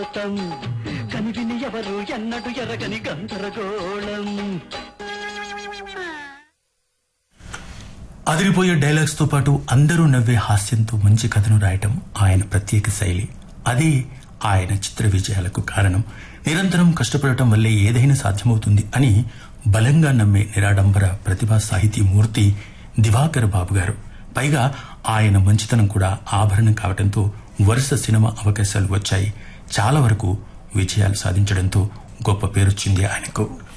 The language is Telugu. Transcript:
తం కనివిని ఎవరు ఎన్నడు ఎరగని గందరగోళం అదిరిపోయే డైలాగ్స్ తో పాటు అందరూ నవ్వే హాస్యంతో మంచి కథను రాయటం ఆయన ప్రత్యేక శైలి అదే ఆయన చిత్ర విజయాలకు కారణం నిరంతరం కష్టపడటం వల్లే ఏదైనా సాధ్యమవుతుంది అని బలంగా నమ్మే నిరాడంబర ప్రతిభా సాహితీ మూర్తి దివాకర్ బాబు గారు పైగా ఆయన మంచితనం కూడా ఆభరణం కావడంతో వరుస సినిమా అవకాశాలు వచ్చాయి చాలా వరకు విజయాలు సాధించడంతో గొప్ప పేరొచ్చింది ఆయనకు